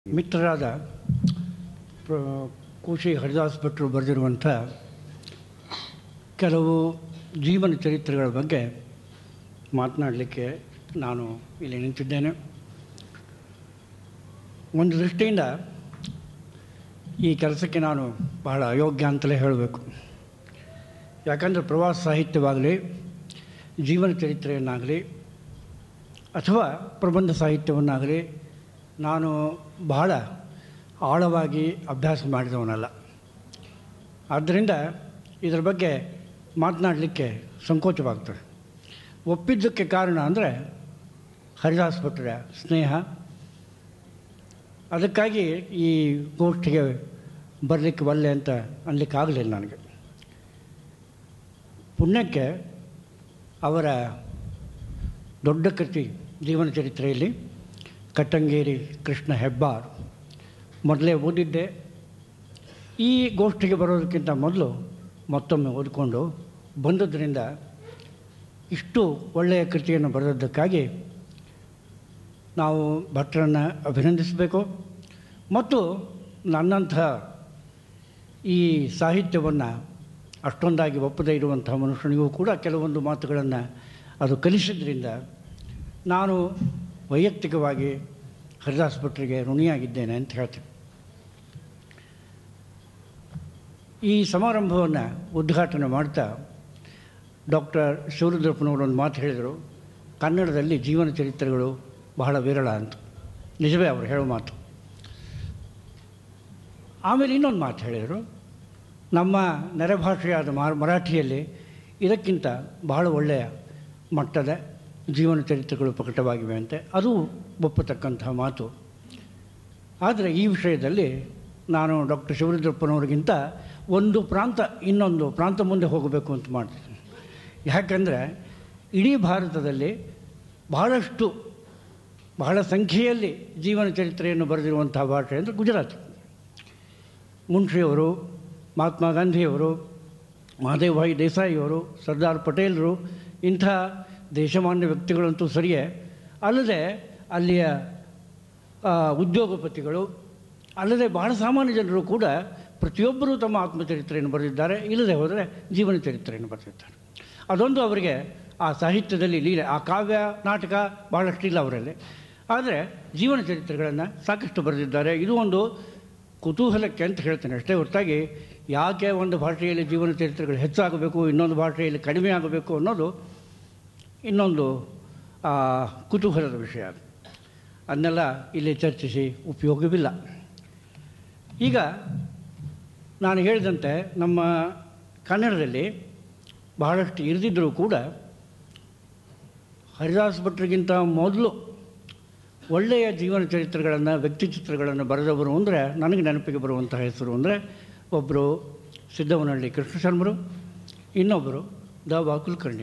ಮಿತ್ರರಾದ ಪ್ರ- ಕೋಶಿ ಹರಿದಾಸ್ ಭಟ್ರು ಬರೆದಿರುವಂಥ ಕೆಲವು ಜೀವನ ಚರಿತ್ರೆಗಳ ಬಗ್ಗೆ ಮಾತನಾಡಲಿಕ್ಕೆ ನಾನು ಇಲ್ಲಿ ನಿಂತಿದ್ದೇನೆ ಒಂದು ದೃಷ್ಟಿಯಿಂದ ಈ ಕೆಲಸಕ್ಕೆ ನಾನು ಬಹಳ ಅಯೋಗ್ಯ ಅಂತಲೇ ಹೇಳಬೇಕು ಯಾಕಂದರೆ ಪ್ರವಾಸ ಸಾಹಿತ್ಯವಾಗಲಿ ಜೀವನ ಚರಿತ್ರೆಯನ್ನಾಗಲಿ ಅಥವಾ ಪ್ರಬಂಧ ಸಾಹಿತ್ಯವನ್ನಾಗಲಿ ನಾನು ಬಹಳ ಆಳವಾಗಿ ಅಭ್ಯಾಸ ಮಾಡಿದವನಲ್ಲ ಆದ್ದರಿಂದ ಇದರ ಬಗ್ಗೆ ಮಾತನಾಡಲಿಕ್ಕೆ ಸಂಕೋಚವಾಗ್ತದೆ ಒಪ್ಪಿದ್ದಕ್ಕೆ ಕಾರಣ ಅಂದರೆ ಹರಿದಾಸ್ ಭಟ್ರ ಸ್ನೇಹ ಅದಕ್ಕಾಗಿ ಈ ಗೋಷ್ಠಿಗೆ ಬರಲಿಕ್ಕೆ ಒಲ್ಲೆ ಅಂತ ಅನ್ಲಿಕ್ಕಾಗಲಿಲ್ಲ ನನಗೆ ಪುಣ್ಯಕ್ಕೆ ಅವರ ದೊಡ್ಡ ಕೃತಿ ಜೀವನ ಚರಿತ್ರೆಯಲ್ಲಿ ಕಟ್ಟಂಗೇರಿ ಕೃಷ್ಣ ಹೆಬ್ಬಾರ್ ಮೊದಲೇ ಓದಿದ್ದೆ ಈ ಗೋಷ್ಠಿಗೆ ಬರೋದಕ್ಕಿಂತ ಮೊದಲು ಮತ್ತೊಮ್ಮೆ ಓದಿಕೊಂಡು ಬಂದದ್ರಿಂದ ಇಷ್ಟು ಒಳ್ಳೆಯ ಕೃತಿಯನ್ನು ಬರೆದದ್ದಕ್ಕಾಗಿ ನಾವು ಭಟ್ರನ್ನು ಅಭಿನಂದಿಸಬೇಕು ಮತ್ತು ನನ್ನಂಥ ಈ ಸಾಹಿತ್ಯವನ್ನು ಅಷ್ಟೊಂದಾಗಿ ಒಪ್ಪದೇ ಇರುವಂಥ ಮನುಷ್ಯನಿಗೂ ಕೂಡ ಕೆಲವೊಂದು ಮಾತುಗಳನ್ನು ಅದು ಕಲಿಸಿದ್ರಿಂದ ನಾನು ವೈಯಕ್ತಿಕವಾಗಿ ಹರಿದಾಸ್ ಭಟ್ರಿಗೆ ಋಣಿಯಾಗಿದ್ದೇನೆ ಅಂತ ಹೇಳ್ತೀನಿ ಈ ಸಮಾರಂಭವನ್ನು ಉದ್ಘಾಟನೆ ಮಾಡ್ತಾ ಡಾಕ್ಟರ್ ಶಿವರುದ್ರಪ್ಪನವರು ಒಂದು ಮಾತು ಹೇಳಿದರು ಕನ್ನಡದಲ್ಲಿ ಜೀವನ ಚರಿತ್ರೆಗಳು ಬಹಳ ವಿರಳ ಅಂತ ನಿಜವೇ ಅವರು ಹೇಳೋ ಮಾತು ಆಮೇಲೆ ಇನ್ನೊಂದು ಮಾತು ಹೇಳಿದರು ನಮ್ಮ ನೆರೆ ಭಾಷೆಯಾದ ಮಾ ಮರಾಠಿಯಲ್ಲಿ ಇದಕ್ಕಿಂತ ಬಹಳ ಒಳ್ಳೆಯ ಮಟ್ಟದ ಜೀವನ ಚರಿತ್ರೆಗಳು ಪ್ರಕಟವಾಗಿವೆ ಅಂತೆ ಅದು ಒಪ್ಪತಕ್ಕಂತಹ ಮಾತು ಆದರೆ ಈ ವಿಷಯದಲ್ಲಿ ನಾನು ಡಾಕ್ಟರ್ ಶಿವರುದ್ರಪ್ಪನವ್ರಿಗಿಂತ ಒಂದು ಪ್ರಾಂತ ಇನ್ನೊಂದು ಪ್ರಾಂತ ಮುಂದೆ ಹೋಗಬೇಕು ಅಂತ ಮಾಡ್ತೀನಿ ಯಾಕಂದರೆ ಇಡೀ ಭಾರತದಲ್ಲಿ ಬಹಳಷ್ಟು ಬಹಳ ಸಂಖ್ಯೆಯಲ್ಲಿ ಜೀವನ ಚರಿತ್ರೆಯನ್ನು ಬರೆದಿರುವಂಥ ಭಾಷೆ ಅಂದರೆ ಗುಜರಾತ್ ಮುನ್ಷಿಯವರು ಮಹಾತ್ಮ ಗಾಂಧಿಯವರು ಮಹಾದೇವಭಾಯಿ ದೇಸಾಯಿಯವರು ಸರ್ದಾರ್ ಪಟೇಲರು ಇಂಥ ದೇಶಮಾನ್ಯ ವ್ಯಕ್ತಿಗಳಂತೂ ಸರಿಯೇ ಅಲ್ಲದೆ ಅಲ್ಲಿಯ ಆ, ಉದ್ಯೋಗಪತಿಗಳು ಅಲ್ಲದೆ ಬಹಳ ಸಾಮಾನ್ಯ ಜನರು ಕೂಡ ಪ್ರತಿಯೊಬ್ಬರೂ ತಮ್ಮ ಆತ್ಮಚರಿತ್ರೆಯನ್ನು ಬರೆದಿದ್ದಾರೆ ಇಲ್ಲದೆ ಹೋದರೆ ಜೀವನ ಚರಿತ್ರೆಯನ್ನು ಬರೆದಿದ್ದಾರೆ ಅದೊಂದು ಅವರಿಗೆ ಆ ಸಾಹಿತ್ಯದಲ್ಲಿ ಲೀಲೆ ಆ ಕಾವ್ಯ ನಾಟಕ ಬಹಳಷ್ಟಿಲ್ಲ ಅವರಲ್ಲಿ ಆದರೆ ಜೀವನ ಚರಿತ್ರೆಗಳನ್ನು ಸಾಕಷ್ಟು ಬರೆದಿದ್ದಾರೆ ಇದು ಒಂದು ಕುತೂಹಲಕ್ಕೆ ಅಂತ ಹೇಳ್ತೇನೆ ಅಷ್ಟೇ ಹೊರತಾಗಿ ಯಾಕೆ ಒಂದು ಭಾಷೆಯಲ್ಲಿ ಜೀವನ ಚರಿತ್ರೆಗಳು ಹೆಚ್ಚಾಗಬೇಕು ಇನ್ನೊಂದು ಭಾಷೆಯಲ್ಲಿ ಕಡಿಮೆ ಆಗಬೇಕು ಅನ್ನೋದು ಇನ್ನೊಂದು ಆ, ಕುತೂಹಲದ ವಿಷಯ ಅದು ಅದನ್ನೆಲ್ಲ ಇಲ್ಲಿ ಚರ್ಚಿಸಿ ಉಪಯೋಗವಿಲ್ಲ ಈಗ ನಾನು ಹೇಳಿದಂತೆ ನಮ್ಮ ಕನ್ನಡದಲ್ಲಿ ಬಹಳಷ್ಟು ಇರದಿದ್ದರೂ ಕೂಡ ಹರಿದಾಸ್ ಭಟ್ರಿಗಿಂತ ಮೊದಲು ಒಳ್ಳೆಯ ಜೀವನ ಚರಿತ್ರೆಗಳನ್ನು ವ್ಯಕ್ತಿ ಚಿತ್ರಗಳನ್ನು ಬರೆದವರು ಅಂದರೆ ನನಗೆ ನೆನಪಿಗೆ ಬರುವಂಥ ಹೆಸರು ಅಂದರೆ ಒಬ್ಬರು ಸಿದ್ದವನಹಳ್ಳಿ ಕೃಷ್ಣ ಶರ್ಮರು ಇನ್ನೊಬ್ಬರು ದ ವಾ ಕುಲಕರ್ಣಿ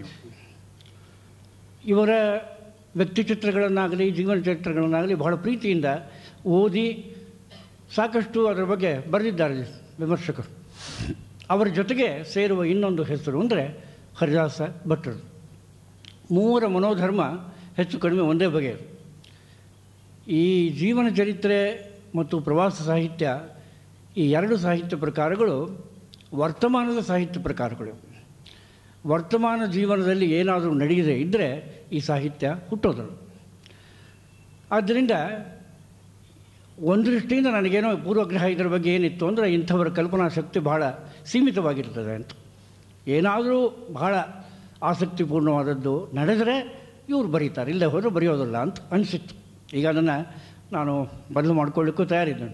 ಇವರ ವ್ಯಕ್ತಿ ಚಿತ್ರಗಳನ್ನಾಗಲಿ ಜೀವನ ಚರಿತ್ರೆಗಳನ್ನಾಗಲಿ ಬಹಳ ಪ್ರೀತಿಯಿಂದ ಓದಿ ಸಾಕಷ್ಟು ಅದರ ಬಗ್ಗೆ ಬರೆದಿದ್ದಾರೆ ವಿಮರ್ಶಕರು ಅವರ ಜೊತೆಗೆ ಸೇರುವ ಇನ್ನೊಂದು ಹೆಸರು ಅಂದರೆ ಹರಿದಾಸ ಭಟ್ರು ಮೂವರ ಮನೋಧರ್ಮ ಹೆಚ್ಚು ಕಡಿಮೆ ಒಂದೇ ಬಗೆಯದು ಈ ಜೀವನ ಚರಿತ್ರೆ ಮತ್ತು ಪ್ರವಾಸ ಸಾಹಿತ್ಯ ಈ ಎರಡು ಸಾಹಿತ್ಯ ಪ್ರಕಾರಗಳು ವರ್ತಮಾನದ ಸಾಹಿತ್ಯ ಪ್ರಕಾರಗಳು ವರ್ತಮಾನ ಜೀವನದಲ್ಲಿ ಏನಾದರೂ ನಡೆಯದೇ ಇದ್ದರೆ ಈ ಸಾಹಿತ್ಯ ಹುಟ್ಟೋದಳು ಆದ್ದರಿಂದ ಒಂದು ದೃಷ್ಟಿಯಿಂದ ನನಗೇನೋ ಪೂರ್ವಗ್ರಹ ಇದರ ಬಗ್ಗೆ ಏನಿತ್ತು ಅಂದರೆ ಇಂಥವರ ಕಲ್ಪನಾ ಶಕ್ತಿ ಬಹಳ ಸೀಮಿತವಾಗಿರ್ತದೆ ಅಂತ ಏನಾದರೂ ಬಹಳ ಆಸಕ್ತಿಪೂರ್ಣವಾದದ್ದು ನಡೆದರೆ ಇವರು ಬರೀತಾರೆ ಇಲ್ಲದೆ ಹೋದರೆ ಬರೆಯೋದಿಲ್ಲ ಅಂತ ಅನಿಸಿತ್ತು ಈಗ ಅದನ್ನು ನಾನು ಬದಲು ಮಾಡ್ಕೊಳ್ಳಿಕ್ಕೂ ತಯಾರಿದ್ದೇನೆ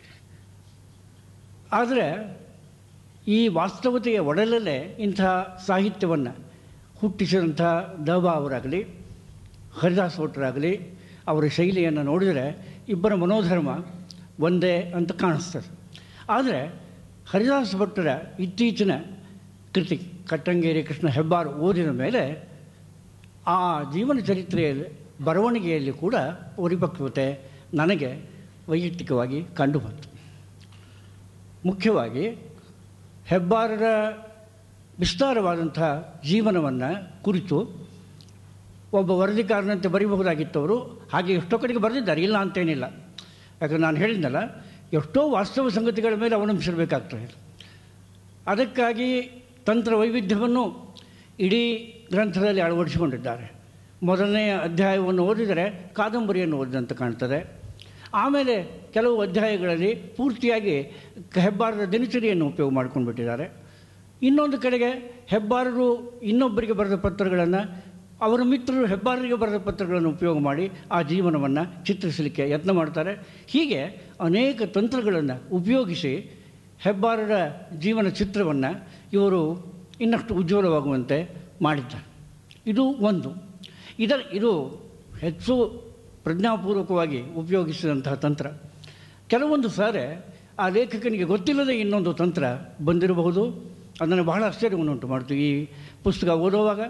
ಆದರೆ ಈ ವಾಸ್ತವತೆಯ ಒಡಲಲ್ಲೇ ಇಂಥ ಸಾಹಿತ್ಯವನ್ನು ಹುಟ್ಟಿಸಿದಂಥ ದಬಾ ಅವರಾಗಲಿ ಹರಿದಾಸ್ ಭಟ್ರಾಗಲಿ ಅವರ ಶೈಲಿಯನ್ನು ನೋಡಿದರೆ ಇಬ್ಬರ ಮನೋಧರ್ಮ ಒಂದೇ ಅಂತ ಕಾಣಿಸ್ತದೆ ಆದರೆ ಹರಿದಾಸ್ ಭಟ್ಟರ ಇತ್ತೀಚಿನ ಕೃತಿ ಕಟ್ಟಂಗೇರಿ ಕೃಷ್ಣ ಹೆಬ್ಬಾರ್ ಓದಿದ ಮೇಲೆ ಆ ಜೀವನ ಚರಿತ್ರೆಯಲ್ಲಿ ಬರವಣಿಗೆಯಲ್ಲಿ ಕೂಡ ಪರಿಪಕ್ವತೆ ನನಗೆ ವೈಯಕ್ತಿಕವಾಗಿ ಕಂಡುಬಂತು ಮುಖ್ಯವಾಗಿ ಹೆಬ್ಬಾರರ ವಿಸ್ತಾರವಾದಂಥ ಜೀವನವನ್ನು ಕುರಿತು ಒಬ್ಬ ವರದಿಗಾರನಂತೆ ಬರೀಬಹುದಾಗಿತ್ತವರು ಹಾಗೆ ಎಷ್ಟೋ ಕಡೆಗೆ ಬರೆದಿದ್ದಾರೆ ಇಲ್ಲ ಅಂತೇನಿಲ್ಲ ಯಾಕಂದ್ರೆ ನಾನು ಹೇಳಿದ್ನಲ್ಲ ಎಷ್ಟೋ ವಾಸ್ತವ ಸಂಗತಿಗಳ ಮೇಲೆ ಅವಲಂಬಿಸಿರಬೇಕಾಗ್ತದೆ ಅದಕ್ಕಾಗಿ ತಂತ್ರ ವೈವಿಧ್ಯವನ್ನು ಇಡೀ ಗ್ರಂಥದಲ್ಲಿ ಅಳವಡಿಸಿಕೊಂಡಿದ್ದಾರೆ ಮೊದಲನೆಯ ಅಧ್ಯಾಯವನ್ನು ಓದಿದರೆ ಕಾದಂಬರಿಯನ್ನು ಓದಿದಂತೆ ಕಾಣ್ತದೆ ಆಮೇಲೆ ಕೆಲವು ಅಧ್ಯಾಯಗಳಲ್ಲಿ ಪೂರ್ತಿಯಾಗಿ ಹೆಬ್ಬಾರದ ದಿನಚರಿಯನ್ನು ಉಪಯೋಗ ಮಾಡ್ಕೊಂಡು ಬಿಟ್ಟಿದ್ದಾರೆ ಇನ್ನೊಂದು ಕಡೆಗೆ ಹೆಬ್ಬಾರರು ಇನ್ನೊಬ್ಬರಿಗೆ ಬರೆದ ಪತ್ರಗಳನ್ನು ಅವರ ಮಿತ್ರರು ಹೆಬ್ಬಾರರಿಗೆ ಬರೆದ ಪತ್ರಗಳನ್ನು ಉಪಯೋಗ ಮಾಡಿ ಆ ಜೀವನವನ್ನು ಚಿತ್ರಿಸಲಿಕ್ಕೆ ಯತ್ನ ಮಾಡ್ತಾರೆ ಹೀಗೆ ಅನೇಕ ತಂತ್ರಗಳನ್ನು ಉಪಯೋಗಿಸಿ ಹೆಬ್ಬಾರರ ಜೀವನ ಚಿತ್ರವನ್ನು ಇವರು ಇನ್ನಷ್ಟು ಉಜ್ವಲವಾಗುವಂತೆ ಮಾಡಿದ್ದಾರೆ ಇದು ಒಂದು ಇದರ ಇದು ಹೆಚ್ಚು ಪ್ರಜ್ಞಾಪೂರ್ವಕವಾಗಿ ಉಪಯೋಗಿಸಿದಂತಹ ತಂತ್ರ ಕೆಲವೊಂದು ಸಾರಿ ಆ ಲೇಖಕನಿಗೆ ಗೊತ್ತಿಲ್ಲದೆ ಇನ್ನೊಂದು ತಂತ್ರ ಬಂದಿರಬಹುದು ಅದನ್ನು ಬಹಳ ಆಶ್ಚರ್ಯವನ್ನುಂಟು ಮಾಡ್ತು ಈ ಪುಸ್ತಕ ಓದುವಾಗ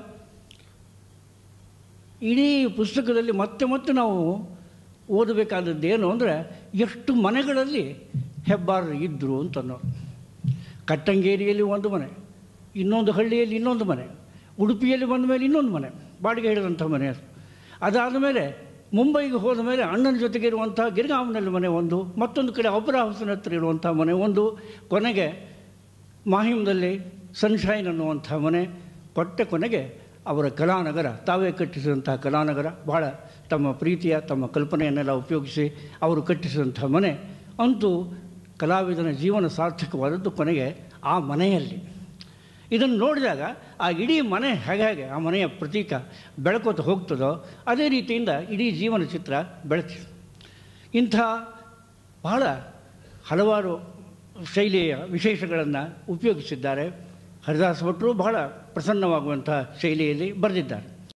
ಇಡೀ ಪುಸ್ತಕದಲ್ಲಿ ಮತ್ತೆ ಮತ್ತೆ ನಾವು ಓದಬೇಕಾದದ್ದು ಏನು ಅಂದರೆ ಎಷ್ಟು ಮನೆಗಳಲ್ಲಿ ಹೆಬ್ಬಾರರು ಇದ್ದರು ಅಂತ ಅನ್ನೋರು ಕಟ್ಟಂಗೇರಿಯಲ್ಲಿ ಒಂದು ಮನೆ ಇನ್ನೊಂದು ಹಳ್ಳಿಯಲ್ಲಿ ಇನ್ನೊಂದು ಮನೆ ಉಡುಪಿಯಲ್ಲಿ ಬಂದ ಮೇಲೆ ಇನ್ನೊಂದು ಮನೆ ಬಾಡಿಗೆ ಹಿಡಿದಂಥ ಮನೆ ಅದು ಅದಾದ ಮೇಲೆ ಮುಂಬೈಗೆ ಹೋದ ಮೇಲೆ ಅಣ್ಣನ ಜೊತೆಗೆ ಇರುವಂಥ ಗಿರ್ಗಾಂವ್ನಲ್ಲಿ ಮನೆ ಒಂದು ಮತ್ತೊಂದು ಕಡೆ ಒಪರಾ ಹೌಸಿನ ಹತ್ರ ಇರುವಂಥ ಮನೆ ಒಂದು ಕೊನೆಗೆ ಮಾಹಿಮ್ದಲ್ಲಿ ಸನ್ಶೈನ್ ಅನ್ನುವಂಥ ಮನೆ ಕೊಟ್ಟ ಕೊನೆಗೆ ಅವರ ಕಲಾನಗರ ತಾವೇ ಕಟ್ಟಿಸಿದಂತಹ ಕಲಾನಗರ ಬಹಳ ತಮ್ಮ ಪ್ರೀತಿಯ ತಮ್ಮ ಕಲ್ಪನೆಯನ್ನೆಲ್ಲ ಉಪಯೋಗಿಸಿ ಅವರು ಕಟ್ಟಿಸಿದಂಥ ಮನೆ ಅಂತೂ ಕಲಾವಿದನ ಜೀವನ ಸಾರ್ಥಕವಾದದ್ದು ಕೊನೆಗೆ ಆ ಮನೆಯಲ್ಲಿ ಇದನ್ನು ನೋಡಿದಾಗ ಆ ಇಡೀ ಮನೆ ಹೇಗೆ ಹೇಗೆ ಆ ಮನೆಯ ಪ್ರತೀಕ ಬೆಳಕೋತ ಹೋಗ್ತದೋ ಅದೇ ರೀತಿಯಿಂದ ಇಡೀ ಜೀವನ ಚಿತ್ರ ಬೆಳಕಿದೆ ಇಂಥ ಬಹಳ ಹಲವಾರು ಶೈಲಿಯ ವಿಶೇಷಗಳನ್ನು ಉಪಯೋಗಿಸಿದ್ದಾರೆ ಹರಿದಾಸ ಭಟ್ರು ಬಹಳ ಪ್ರಸನ್ನವಾಗುವಂಥ ಶೈಲಿಯಲ್ಲಿ ಬರೆದಿದ್ದಾರೆ